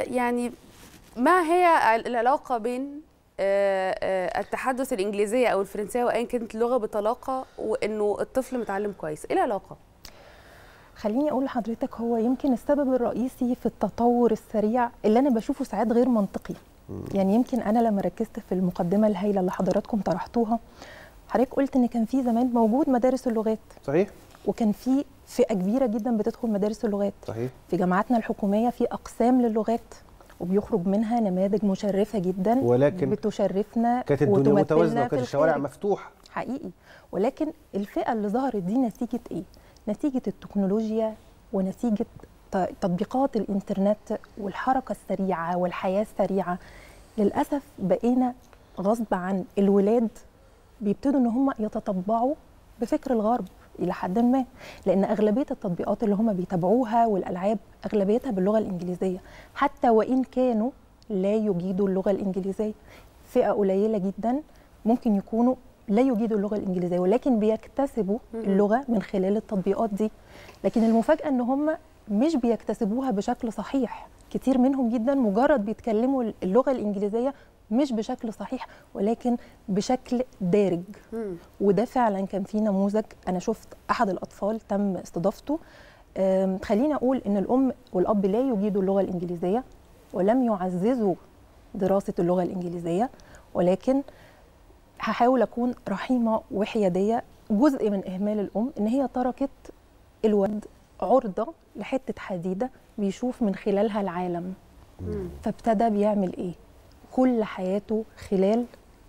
يعني ما هي العلاقه بين آه، آه، التحدث الانجليزيه او الفرنسيه وايا كانت اللغه بطلاقه وانه الطفل متعلم كويس ايه العلاقه خليني اقول لحضرتك هو يمكن السبب الرئيسي في التطور السريع اللي انا بشوفه ساعات غير منطقي يعني يمكن انا لما ركزت في المقدمه الهائله اللي حضراتكم طرحتوها حضرتك قلت ان كان في زمان موجود مدارس اللغات صحيح وكان في فئه كبيره جدا بتدخل مدارس اللغات صحيح في جامعاتنا الحكوميه في اقسام للغات وبيخرج منها نماذج مشرفه جدا ولكن بتشرفنا كانت الدنيا وتمثلنا متوازنه في وكانت الشوارع الخارج. مفتوحه حقيقي ولكن الفئه اللي ظهرت دي نتيجه ايه نتيجه التكنولوجيا ونتيجه ت- تطبيقات الانترنت والحركه السريعه والحياه السريعه للاسف بقينا غصب عن الولاد بيبتدوا ان هم يتطبعوا بفكر الغرب الى حد ما لان اغلبيه التطبيقات اللي هم بيتابعوها والالعاب اغلبيتها باللغه الانجليزيه حتى وان كانوا لا يجيدوا اللغه الانجليزيه فئه قليله جدا ممكن يكونوا لا يجيدوا اللغه الانجليزيه ولكن بيكتسبوا اللغه من خلال التطبيقات دي لكن المفاجاه ان هم مش بيكتسبوها بشكل صحيح كتير منهم جدا مجرد بيتكلموا اللغه الانجليزيه مش بشكل صحيح ولكن بشكل دارج وده فعلا كان في نموذج انا شفت احد الاطفال تم استضافته أم، خليني اقول ان الام والاب لا يجيدوا اللغه الانجليزيه ولم يعززوا دراسه اللغه الانجليزيه ولكن هحاول اكون رحيمه وحياديه جزء من اهمال الام ان هي تركت الولد عرضه لحته حديده بيشوف من خلالها العالم فابتدى بيعمل ايه كل حياته خلال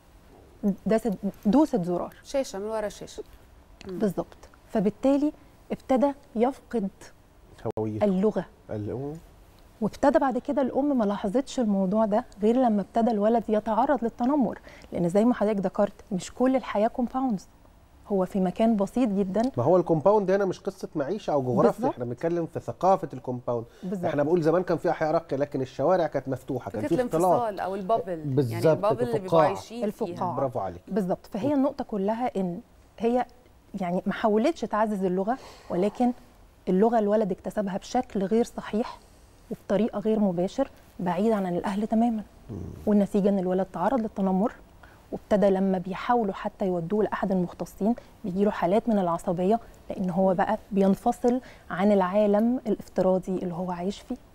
دست دوسه زرار شاشه من ورا الشاشه بالظبط فبالتالي ابتدى يفقد هويه اللغه ال- وابتدى بعد كده الام ما لاحظتش الموضوع ده غير لما ابتدى الولد يتعرض للتنمر لان زي ما حضرتك ذكرت مش كل الحياه كومباوندز هو في مكان بسيط جدا ما هو الكومباوند هنا مش قصه معيشه او جغرافيا بالظبط. احنا بنتكلم في ثقافه الكومباوند بالظبط. احنا بنقول زمان كان في احياء رقي لكن الشوارع كانت مفتوحه كان فكره في اختلاط الانفصال او البابل يعني بالظبط، البابل اللي بيبقوا الفقاعة. عايشين الفقاعة. فيها برافو عليك بالظبط فهي النقطه كلها ان هي يعني ما حاولتش تعزز اللغه ولكن اللغه الولد اكتسبها بشكل غير صحيح وبطريقه غير مباشر بعيد عن الاهل تماما والنتيجه ان الولد تعرض للتنمر وابتدى لما بيحاولوا حتى يودوه لاحد المختصين بيجيله حالات من العصبيه لان هو بقى بينفصل عن العالم الافتراضي اللي هو عايش فيه